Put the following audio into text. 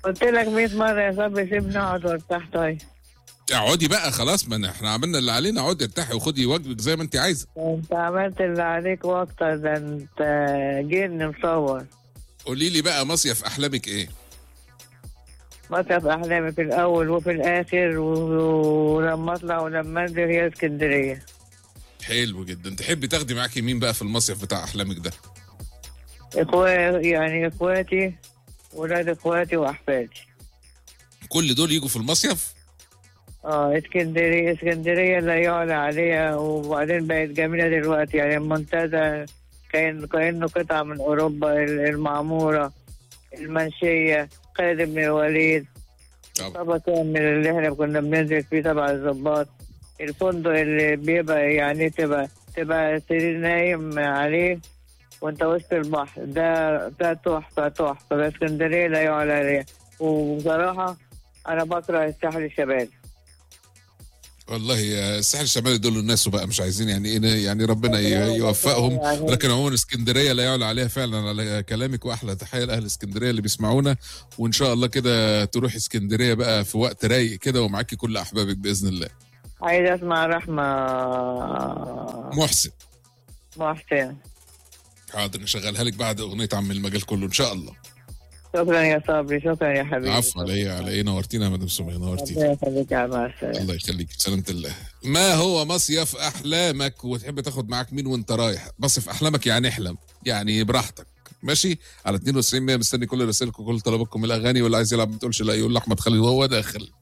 قلت لك 100 مرة يا صبري سيبني اقعد وارتاح طيب اقعدي بقى خلاص ما احنا عملنا اللي علينا اقعدي ارتاحي وخدي واجبك زي ما انت عايزه انت عملت اللي عليك واكتر ده انت جن مصور قولي لي بقى مصيف احلامك ايه مصيف احلامي في الاول وفي الاخر و- ولما اطلع ولما انزل هي اسكندريه حلو جدا تحبي تاخدي معاكي مين بقى في المصيف بتاع احلامك ده اخوة يعني اخواتي ولاد اخواتي واحفادي كل دول يجوا في المصيف اه اسكندريه اسكندريه لا يعلى عليها وبعدين بقت جميله دلوقتي يعني المنتزه كان كانه قطعه من اوروبا المعموره المنشيه خالد بن الوليد طبعا طبعا كامل اللي احنا كنا بننزل فيه تبع الظباط الفندق اللي بيبقى يعني تبقى تبقى سرير نايم عليه وانت وسط البحر ده ده تحفة تحفة بس اسكندرية لا يعلى عليها وبصراحة أنا بكره الساحل الشمالي والله يا الساحل الشمالي دول الناس بقى مش عايزين يعني ايه يعني ربنا ي- يوفقهم لكن عموما اسكندريه لا يعلى عليها فعلا على كلامك واحلى تحيه لاهل اسكندريه اللي بيسمعونا وان شاء الله كده تروحي اسكندريه بقى في وقت رايق كده ومعاكي كل احبابك باذن الله عايز أسمع رحمة محسن محسن حاضر نشغلها لك بعد اغنيه عم المجال كله ان شاء الله شكرا يا صبري شكرا يا حبيبي عفوا على ايه على ايه نورتينا يا مدام سمية نورتينا ربنا يخليك يا مع السلامة الله يخليك بسلامة الله ما هو مصيف احلامك وتحب تاخد معاك مين وانت رايح مصيف احلامك يعني احلم يعني براحتك ماشي على 92 100 مستني كل رسائلكم كل طلباتكم الاغاني واللي عايز يلعب ما تقولش لا يقول لاحمد خالد وهو داخل